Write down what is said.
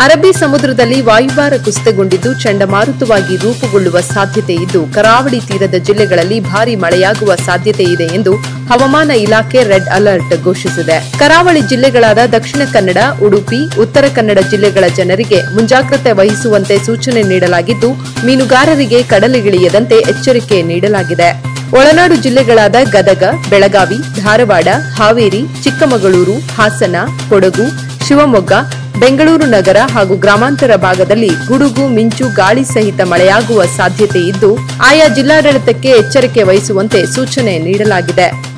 ಅರಬ್ಬಿ ಸಮುದ್ರದಲ್ಲಿ ವಾಯುಭಾರ ಕುಸಿತಗೊಂಡಿದ್ದು ಚಂಡಮಾರುತವಾಗಿ ರೂಪುಗೊಳ್ಳುವ ಸಾಧ್ಯತೆ ಇದ್ದು ಕರಾವಳಿ ತೀರದ ಜಿಲ್ಲೆಗಳಲ್ಲಿ ಭಾರೀ ಮಳೆಯಾಗುವ ಸಾಧ್ಯತೆ ಇದೆ ಎಂದು ಹವಾಮಾನ ಇಲಾಖೆ ರೆಡ್ ಅಲರ್ಟ್ ಘೋಷಿಸಿದೆ ಕರಾವಳಿ ಜಿಲ್ಲೆಗಳಾದ ದಕ್ಷಿಣ ಕನ್ನಡ ಉಡುಪಿ ಉತ್ತರ ಕನ್ನಡ ಜಿಲ್ಲೆಗಳ ಜನರಿಗೆ ಮುಂಜಾಗ್ರತೆ ವಹಿಸುವಂತೆ ಸೂಚನೆ ನೀಡಲಾಗಿದ್ದು ಮೀನುಗಾರರಿಗೆ ಕಡಲಿಗಿಳಿಯದಂತೆ ಎಚ್ಚರಿಕೆ ನೀಡಲಾಗಿದೆ ಒಳನಾಡು ಜಿಲ್ಲೆಗಳಾದ ಗದಗ ಬೆಳಗಾವಿ ಧಾರವಾಡ ಹಾವೇರಿ ಚಿಕ್ಕಮಗಳೂರು ಹಾಸನ ಕೊಡಗು ಶಿವಮೊಗ್ಗ ಬೆಂಗಳೂರು ನಗರ ಹಾಗೂ ಗ್ರಾಮಾಂತರ ಭಾಗದಲ್ಲಿ ಗುಡುಗು ಮಿಂಚು ಗಾಳಿ ಸಹಿತ ಮಳೆಯಾಗುವ ಸಾಧ್ಯತೆ ಇದ್ದು ಆಯಾ ಜಿಲ್ಲಾಡಳಿತಕ್ಕೆ ಎಚ್ಚರಿಕೆ ವಹಿಸುವಂತೆ ಸೂಚನೆ ನೀಡಲಾಗಿದೆ